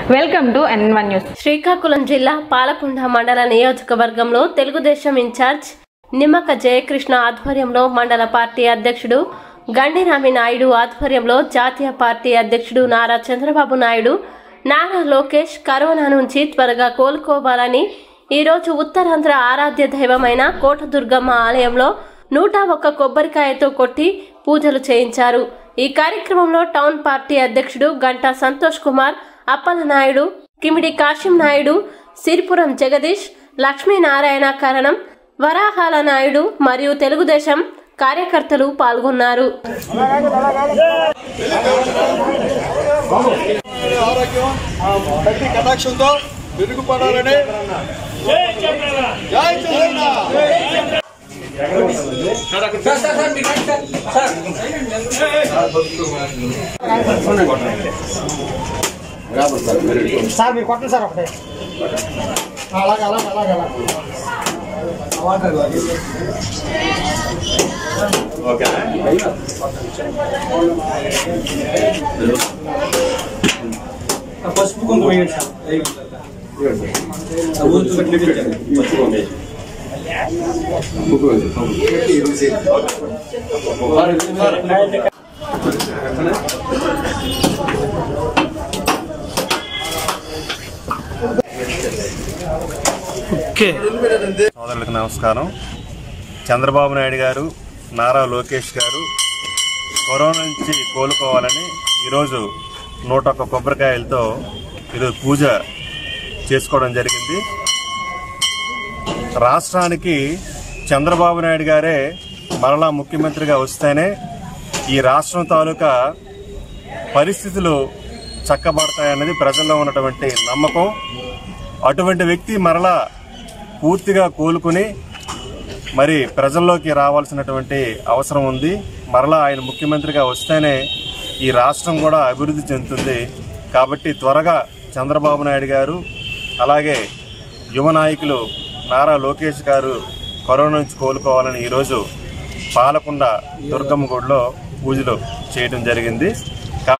Welcome to N one news Srikakulam జిల్లా పాలకొండ మండల నియోజకవర్గంలో తెలుగుదేశం ఇన్ఛార్జ్ నిమ్మక జయకృష్ణ ఆధ్వర్యంలో మండల పార్టీ అధ్యక్షుడు గండిరామి నాయుడు ఆధ్వర్యంలో జాతీయ పార్టీ అధ్యక్షుడు నారా చంద్రబాబు నాయుడు నారా లోకేష్ కరోనా నుంచి త్వరగా కోలుకోవాలని ఈరోజు ఉత్తరాంధ్ర ఆరాధ్య దైవమైన కోటదుర్గమ్మ ఆలయంలో నూట ఒక్క కొబ్బరికాయతో కొట్టి పూజలు చేయించారు ఈ కార్యక్రమంలో టౌన్ పార్టీ అధ్యక్షుడు గంటా సంతోష్ కుమార్ అప్పల నాయుడు కిమిడి కాశీం నాయుడు సిరిపురం జగదీష్ లక్ష్మీనారాయణ కరణం వరాహాల నాయుడు మరియు తెలుగుదేశం కార్యకర్తలు పాల్గొన్నారు ఆరోగ్యం తల్లి కటాక్షంతో మెరుగుపడాలని జై తెలంగాణ సార్ మీరు కొట్టండి సార్ ఒకటే అలాగే అలాగే అలాగే అలాగే పసుపు కుంకుమ వేయండి సార్ ఆ ఊరు పెట్టించండి. సోదరులకు నమస్కారం చంద్రబాబు నాయుడు గారు నారా లోకేష్ గారు కరోనా నుంచి కోలుకోవాలని ఈరోజు నూట ఒక్క కొబ్బరికాయలతో ఈరోజు పూజ చేసుకోవడం జరిగింది రాష్ట్రానికి చంద్రబాబు నాయుడు గారే మరలా ముఖ్యమంత్రిగా వస్తేనే ఈ రాష్ట్రం తాలూకా పరిస్థితులు చక్కబడతాయన్నది ప్రజల్లో ఉన్నటువంటి నమ్మకం అటువంటి వ్యక్తి మరలా పూర్తిగా కోలుకుని మరి ప్రజల్లోకి రావాల్సినటువంటి అవసరం ఉంది మరలా ఆయన ముఖ్యమంత్రిగా వస్తేనే ఈ రాష్ట్రం కూడా అభివృద్ధి చెందుతుంది కాబట్టి త్వరగా చంద్రబాబు నాయుడు గారు అలాగే యువ నాయకులు నారా లోకేష్ గారు కరోనా నుంచి కోలుకోవాలని ఈరోజు పాలకొండ దుర్గమ్మ గుడిలో పూజలు చేయడం జరిగింది